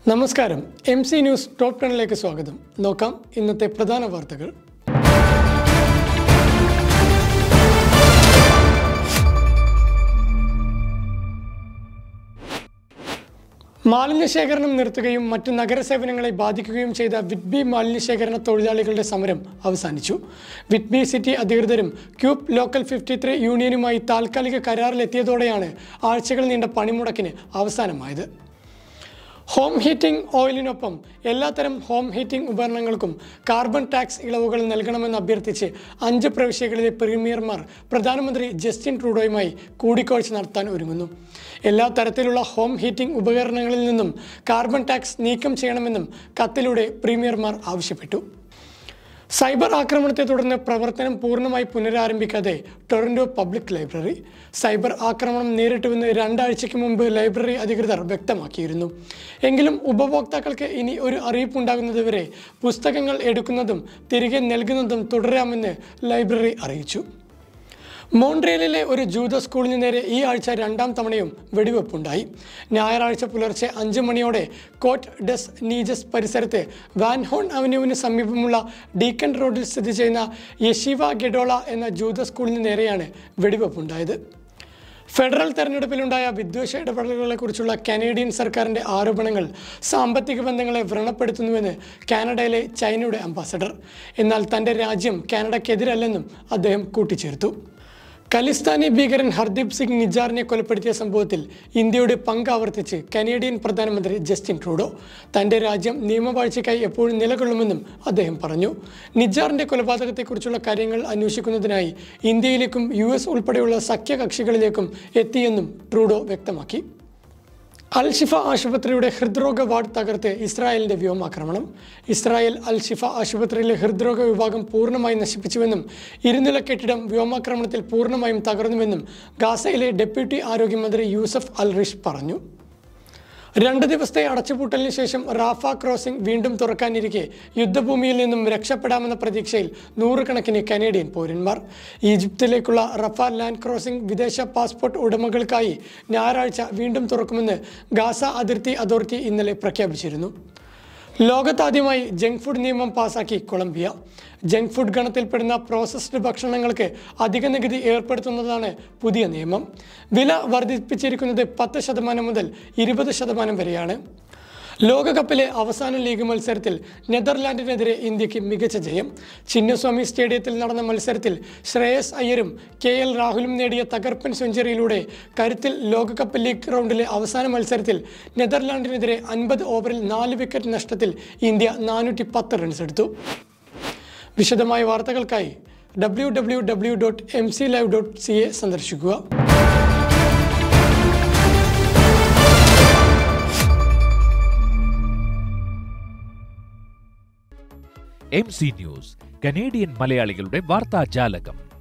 നമസ്കാരം M C news top ടെണിലേക്ക് സ്വാഗതം നോക്കാം ഇന്നത്തെ പ്രധാന വാർത്തകൾ മാലിന്യ ശേഖരണം നിർത്തുകയും മറ്റ് നഗരസേവനങ്ങളെ ബാധിക്കുകയും ചെയ്ത വിറ്റ്ബി മാലിന്യ ശേഖരണ തൊഴിലാളികളുടെ സമരം അവസാനിച്ചു വിറ്റ്ബി സിറ്റി അധികൃതരും ക്യൂബ് ലോക്കൽ ഫിഫ്റ്റി ത്രീ യൂണിയനുമായി താൽക്കാലിക കരാറിലെത്തിയതോടെയാണ് ആഴ്ചകൾ നീണ്ട പണിമുടക്കിന് അവസാനമായത് ഹോം ഹീറ്റിംഗ് ഓയിലിനൊപ്പം എല്ലാത്തരം ഹോം ഹീറ്റിംഗ് ഉപകരണങ്ങൾക്കും കാർബൺ ടാക്സ് ഇളവുകൾ നൽകണമെന്ന് അഭ്യർത്ഥിച്ച് അഞ്ച് പ്രവിശ്യകളിലെ പ്രീമിയർമാർ പ്രധാനമന്ത്രി ജസ്റ്റിൻ ട്രൂഡോയുമായി കൂടിക്കാഴ്ച നടത്താൻ ഒരുങ്ങുന്നു എല്ലാ തരത്തിലുള്ള ഹോം ഹീറ്റിംഗ് ഉപകരണങ്ങളിൽ നിന്നും കാർബൺ ടാക്സ് നീക്കം ചെയ്യണമെന്നും കത്തിലൂടെ പ്രീമിയർമാർ ആവശ്യപ്പെട്ടു സൈബർ ആക്രമണത്തെ തുടർന്ന് പ്രവർത്തനം പൂർണ്ണമായി പുനരാരംഭിക്കാതെ ടൊറന്റോ പബ്ലിക് ലൈബ്രറി സൈബർ ആക്രമണം നേരിട്ടുവെന്ന് രണ്ടാഴ്ചയ്ക്ക് മുമ്പ് ലൈബ്രറി അധികൃതർ വ്യക്തമാക്കിയിരുന്നു എങ്കിലും ഉപഭോക്താക്കൾക്ക് ഇനി ഒരു അറിയിപ്പുണ്ടാകുന്നതുവരെ പുസ്തകങ്ങൾ എടുക്കുന്നതും തിരികെ നൽകുന്നതും തുടരാമെന്ന് ലൈബ്രറി അറിയിച്ചു മോൺട്രിയലിലെ ഒരു ജൂത സ്കൂളിന് നേരെ ഈ ആഴ്ച രണ്ടാം തവണയും വെടിവെപ്പുണ്ടായി ഞായറാഴ്ച പുലർച്ചെ അഞ്ച് മണിയോടെ കോട്ട് ഡെസ് നീജസ് പരിസരത്ത് വാൻഹോൺ അവന്യൂവിന് സമീപമുള്ള ഡീക്കൺ റോഡിൽ സ്ഥിതി ചെയ്യുന്ന യശിവ ഗെഡോള എന്ന ജൂത സ്കൂളിന് നേരെയാണ് വെടിവെപ്പുണ്ടായത് ഫെഡറൽ തെരഞ്ഞെടുപ്പിലുണ്ടായ വിദ്വേഷ ഇടപെടലുകളെക്കുറിച്ചുള്ള കനേഡിയൻ സർക്കാരിൻ്റെ ആരോപണങ്ങൾ സാമ്പത്തിക ബന്ധങ്ങളെ വ്രണപ്പെടുത്തുന്നുവെന്ന് കാനഡയിലെ ചൈനയുടെ അംബാസഡർ എന്നാൽ തൻ്റെ രാജ്യം കാനഡയ്ക്കെതിരല്ലെന്നും അദ്ദേഹം കൂട്ടിച്ചേർത്തു ഖലിസ്ഥാനി ഭീകരൻ ഹർദീപ് സിംഗ് നിജാറിനെ കൊലപ്പെടുത്തിയ സംഭവത്തിൽ ഇന്ത്യയുടെ പങ്ക് ആവർത്തിച്ച് കനേഡിയൻ പ്രധാനമന്ത്രി ജസ്റ്റിൻ ട്രൂഡോ തന്റെ രാജ്യം നിയമവാഴ്ചയ്ക്കായി എപ്പോഴും നിലകൊള്ളുമെന്നും അദ്ദേഹം പറഞ്ഞു നിജാറിന്റെ കൊലപാതകത്തെക്കുറിച്ചുള്ള കാര്യങ്ങൾ അന്വേഷിക്കുന്നതിനായി ഇന്ത്യയിലേക്കും യു എസ് ഉൾപ്പെടെയുള്ള സഖ്യകക്ഷികളിലേക്കും എത്തിയെന്നും ട്രൂഡോ വ്യക്തമാക്കി അൽ ഷിഫ ആശുപത്രിയുടെ ഹൃദ്രോഗ വാർഡ് തകർത്ത് ഇസ്രായേലിന്റെ വ്യോമാക്രമണം ഇസ്രായേൽ അൽ ഷിഫ ആശുപത്രിയിലെ ഹൃദ്രോഗ വിഭാഗം പൂർണ്ണമായി നശിപ്പിച്ചുവെന്നും ഇരുനില കെട്ടിടം വ്യോമാക്രമണത്തിൽ പൂർണ്ണമായും തകർന്നുവെന്നും ഗാസയിലെ ഡെപ്യൂട്ടി ആരോഗ്യമന്ത്രി യൂസഫ് അൽ റിഷ് പറഞ്ഞു രണ്ട് ദിവസത്തെ അടച്ചുപൂട്ടലിന് ശേഷം റാഫ ക്രോസിംഗ് വീണ്ടും തുറക്കാനിരിക്കെ യുദ്ധഭൂമിയിൽ നിന്നും രക്ഷപ്പെടാമെന്ന പ്രതീക്ഷയിൽ നൂറുകണക്കിന് കനേഡിയൻ പൗരന്മാർ ഈജിപ്തിലേക്കുള്ള റഫ ലാൻഡ് ക്രോസിംഗ് വിദേശ പാസ്പോർട്ട് ഉടമകൾക്കായി ഞായറാഴ്ച വീണ്ടും തുറക്കുമെന്ന് ഗാസ അതിർത്തി അതോറിറ്റി ഇന്നലെ പ്രഖ്യാപിച്ചിരുന്നു ലോകത്താദ്യമായി ജങ്ക് ഫുഡ് നിയമം പാസാക്കി കൊളംബിയ ജങ്ക് ഫുഡ് ഗണത്തിൽപ്പെടുന്ന പ്രോസസ്ഡ് ഭക്ഷണങ്ങൾക്ക് അധിക നികുതി ഏർപ്പെടുത്തുന്നതാണ് പുതിയ നിയമം വില വർദ്ധിപ്പിച്ചിരിക്കുന്നത് പത്ത് ശതമാനം മുതൽ ഇരുപത് ശതമാനം വരെയാണ് ലോകകപ്പിലെ അവസാന ലീഗ് മത്സരത്തിൽ നെതർലാൻഡിനെതിരെ ഇന്ത്യക്ക് മികച്ച ജയം ചിന്നസ്വാമി സ്റ്റേഡിയത്തിൽ നടന്ന മത്സരത്തിൽ ശ്രേയസ് അയ്യരും കെ എൽ രാഹുലും നേടിയ തകർപ്പൻ സെഞ്ചുറിയിലൂടെ കരുത്തിൽ ലോകകപ്പ് ലീഗ് റൗണ്ടിലെ അവസാന മത്സരത്തിൽ നെതർലാൻഡിനെതിരെ അൻപത് ഓവറിൽ നാല് വിക്കറ്റ് നഷ്ടത്തിൽ ഇന്ത്യ നാനൂറ്റി പത്ത് റൺസ് എടുത്തു വിശദമായ വാർത്തകൾക്കായി W W W dot M C live dot C A സന്ദർശിക്കുക എം സി ന്യൂസ് കനേഡിയൻ മലയാളികളുടെ വാർത്താജാലകം